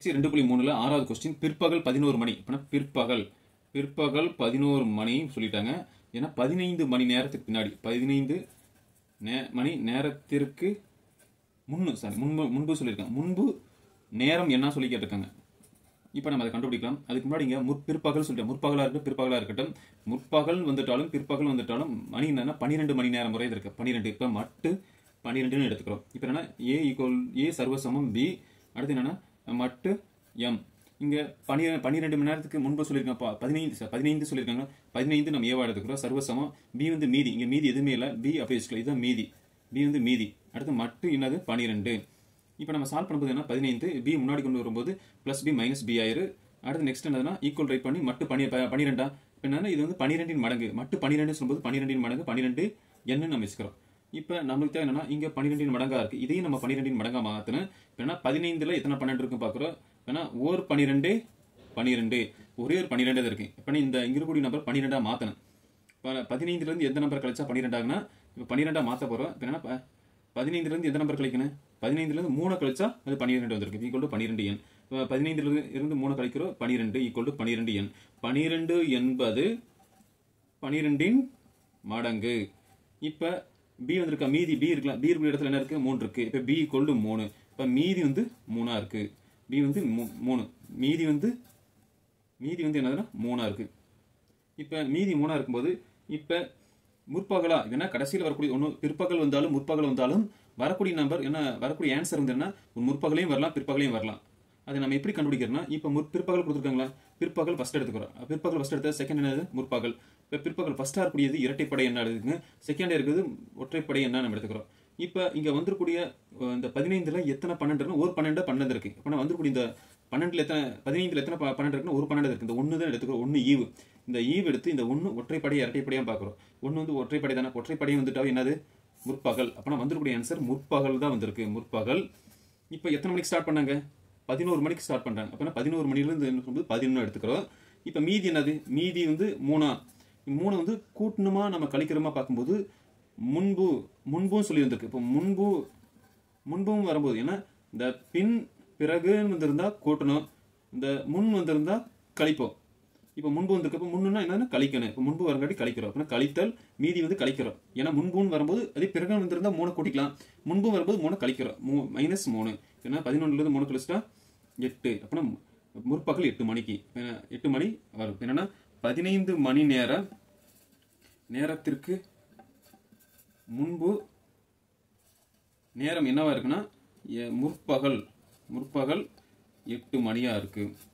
ரெண்டு புள்ளி மூணுல ஆறாவது கொஸ்டின் பிற்பகல் பதினோரு மணி அப்படின்னா பிற்பகல் பிற்பகல் பதினோரு மணி சொல்லிட்டாங்க ஏன்னா பதினைந்து மணி நேரத்துக்கு பின்னாடி பதினைந்து நே- மணி நேரத்திற்கு முன்னு சாரி முன்பு முன்பு சொல்லியிருக்காங்க முன்பு நேரம் என்ன சொல்லி கேட்டிருக்காங்க இப்போ நம்ம அதை கண்டுபிடிக்கலாம் அதுக்கு முன்னாடி இங்கே முற்பிற்பகல் சொல்லிட்டு முற்பகலாக இருக்கட்டும் பிற்பகலாக இருக்கட்டும் முற்பகல் வந்துட்டாலும் பிற்பகல் வந்துட்டாலும் மணி என்னன்னா பன்னிரெண்டு மணி நேரம் முறை இருக்கு பன்னிரெண்டு இப்போ மட்டு பன்னிரெண்டுன்னு எடுத்துக்கிறோம் இப்போ என்னன்னா ஏ ஈக்குவல் ஏ சர்வசமம் பி அடுத்து என்னன்னா மட்டு எம் இங்க பனி பன்னிரெண்டு மணி நேரத்துக்கு முன்பு சொல்லியிருக்காங்க ப- பதினைந்து சார் பதினைந்து சொல்லியிருக்காங்க பதினைந்து நம்ம ஏவா எடுத்துக்கிறோம் சர்வசமம் பி வந்து மீதி இங்க மீதி எதுவுமே இல்லை பி அப்படி வச்சுக்கலாம் இதுதான் மீதி பி வந்து மீதி அடுத்து மட்டு என்னது பன்னிரெண்டு இப்போ நம்ம சால்வ் பண்ணும்போது என்ன பதினைந்து பி முன்னாடி கொண்டு வரும்போது ப்ளஸ் பி மைனஸ் பி ஆயிரு அடுத்து நெக்ஸ்ட் என்னதுன்னா ஈக்குவல் ரைட் பண்ணி மட்டு பனி ப- பன்னிரெண்டா இப்போ என்னன்னா இது வந்து பன்னிரெண்டின் மடங்கு மட்டு பன்னிரெண்டு சொல்லும்போது பன்னிரெண்டின் மடங்கு பன்னிரெண்டு என்ன நம்ம வச்சுக்கிறோம் இப்போ நம்மளுக்கு தேவை என்னன்னா இங்க பன்னிரெண்டின் மடங்கா இருக்கு இதையும் நம்ம பன்னிரெண்டின் மடங்கா மாத்தணும் இப்போ என்ன பதினைந்துல எத்தனை பன்னெண்டு இருக்கு பாக்குறோம் ஏன்னா ஓர் பன்னிரெண்டு பன்னிரெண்டு ஒரே ஒரு பன்னிரெண்டு தான் இருக்கு இப்போ இந்த இங்க இருக்கக்கூடிய நம்பர் பன்னிரெண்டா மாத்தணும் இப்போ பதினைந்துல இருந்து எந்த நம்பர் கழிச்சா பன்னிரெண்டு ஆகுனா இப்போ பன்னிரெண்டா மாத்த போறோம் இப்போ என்ன ப- பதினைந்துல இருந்து எந்த நம்பர் கழிக்கணும் பதினைந்துல இருந்து மூணு கழிச்சா அது பன்னிரெண்டு வந்திருக்கு ஈக்குவல் டு பன்னிரெண்டு எண் இப்போ பதினைந்துல இருந்து- இருந்து மூணு கழிக்கிறோம் பன்னிரெண்டு ஈக்குவல் டு பன்னிரெண்டு எண் பன்னிரெண்டு என்பது பனிரெண்டின் மடங்கு இப்ப பி வந்திருக்கா மீதி பி இருக்கலாம் பி இருக்கிற இடத்துல என்ன இருக்கு மூணு இருக்கு இப்ப பி கொண்டு மூணு இப்ப மீதி வந்து மூணா இருக்கு பி வந்து மூ- மூணு மீதி வந்து மீதி வந்து என்னதுன்னா மூணா இருக்கு இப்ப மீதி மூணா இருக்கும்போது இப்ப முற்பகலா ஏன்னா கடைசியில் வரக்கூடிய ஒன்று பிற்பகல் வந்தாலும் முற்பகல் வந்தாலும் வரக்கூடிய நம்பர் என்ன வரக்கூடிய ஆன்சர் வந்து என்ன ஒரு முற்பகலையும் வரலாம் பிற்பகலையும் வரலாம் அதை நம்ம எப்படி கண்டுபிடிக்கிறோம்னா இப்போ முற் பிற்பகல் கொடுத்துருக்காங்களா பிற்பகல் ஃபர்ஸ்ட் எடுத்துக்கிறோம் பிற்பகல் ஃபர்ஸ்ட் எடுத்தா செகண்ட் என்னது முற்பகல் இப்போ பிற்பகல் ஃபர்ஸ்டா இருக்கக்கூடியது இரட்டைப்படை என்ன எடுத்துங்க செகண்ட் இருக்குது ஒற்றைப்படை என்ன நம்ம எடுத்துக்கிறோம் இப்போ இங்க வந்திருக்கூடிய அஹ், இந்த பதினைந்துல எத்தனை பன்னெண்டுன்னு ஒரு பன்னெண்டு பன்னெண்டு இருக்கு இப்போ வந்திருக்கூடிய இந்த பன்னெண்டுல எத்தனை பதினைந்துல எத்தனை ப- பன்னெண்டு இருக்குன்னா ஒரு பன்னெண்டு இருக்கு இந்த ஒன்று தான் எடுத்துக்கிறோம் ஒன்று ஈவு இந்த ஈவு எடுத்து இந்த ஒன்று ஒற்றைப்படை இரட்டைப்படையா பார்க்குறோம் ஒன்று வந்து ஒற்றைப்படை தானே ஒற்றைப்படை வந்துட்டாவே என்னது முற்பகல் அப்பனா வந்திருக்கூடிய ஆன்சர் முற்பகல் தான் வந்திருக்கு முற்பகல் இப்போ எத்தனை மணிக்கு ஸ்டார்ட் பண்ணாங்க பதினோரு மணிக்கு ஸ்டார்ட் பண்றாங்க அப்பனா பதினோரு மணிலேருந்து என்ன சொல்லும்போது பதினொன்று எடுத்துக்கிறோம் இப்போ மீதி என்னது மீதி வந்து மூணா மூணு வந்து கூட்டணுமா நம்ம கழிக்கிறோமா பார்க்கும்போது முன்பு முன்பும் சொல்லி வந்திருக்கு இப்போ முன்பு முன்பும் வரும்போது ஏன்னா இந்த பின் பிறகுன்னு வந்திருந்தா கூட்டணும் இந்த முன் வந்திருந்தா கழிப்போம் இப்போ முன்பு வந்திருக்கப்ப முன்னுனா என்னன்னா கழிக்கணும் இப்போ முன்பு வரங்காட்டி கழிக்கிறோம் அப்படின்னா கழித்தல் மீதி வந்து கழிக்கிறோம் ஏன்னா முன்புன்னு வரும்போது அதே பிறகு வந்திருந்தா மூணு கூட்டிக்கலாம் முன்பு வரும்போது மூணு கழிக்கிறோம் மூ மைனஸ் மூணு ஏன்னா பதினொன்றுல இருந்து மூணு கழிச்சிட்டா எட்டு அப்படின்னா முற்பகல் எட்டு மணிக்கு ஏன்னா, எட்டு மணி வரும் என்னன்னா பதினைந்து மணி நேரம் நேரத்திற்கு முன்பு நேரம் என்னவா இருக்குன்னா எ- முற்பகல் முற்பகல் எட்டு மணியா இருக்கு